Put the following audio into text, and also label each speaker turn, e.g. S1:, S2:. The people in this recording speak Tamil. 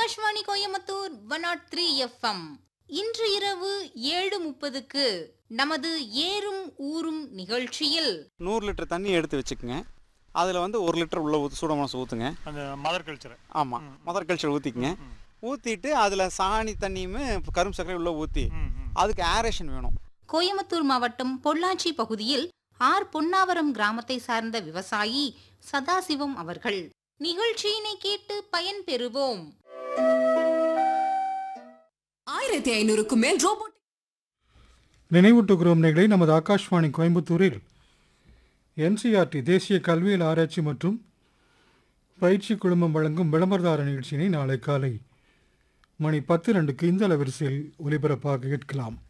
S1: Akashvani Coimbatore one nought three FM இன்று இரவு ஏழு முப்பதுக்கு நமது ஏறும் ஊரும் நிகழ்ச்சியில்
S2: நூறு லிட்டர் தண்ணி எடுத்து வச்சுக்கோங்க அதில் வந்து ஒரு லிட்டர் உள்ள ஊற்று சூடமாசம் ஊற்றுங்க
S3: அந்த மதர் கல்ச்சர்
S2: ஆமாம் மதர் கல்ச்சர் ஊற்றிக்கங்க ஊற்றிட்டு அதில் சாணி தண்ணியுமே கரும்பு சர்க்கரை உள்ளே ஊற்றி அதுக்கு ஏரேஷன் வேணும்
S1: கோயம்புத்தூர் மாவட்டம் பொள்ளாச்சி பகுதியில் ஆர் பொன்னாவரம் கிராமத்தை சார்ந்த விவசாயி சதாசிவம் அவர்கள் நிகழ்ச்சியினை கேட்டு பயன்பெறுவோம்
S4: ஆயிரத்தி ஐநூறுக்கும் மேல் ரோபோட்
S5: நினைவூட்டுகிறோம் நிகழை நமது ஆகாஷ்வாணி கோயம்புத்தூரில் என்சிஆர்டி தேசிய கல்வியல் ஆராய்ச்சி மற்றும் பயிற்சி குழுமம் வழங்கும் விளம்பரதார நிகழ்ச்சியினை நாளை காலை மணி பத்து ரெண்டுக்கு இந்த அலைவரிசையில் ஒலிபரப்பாக கேட்கலாம்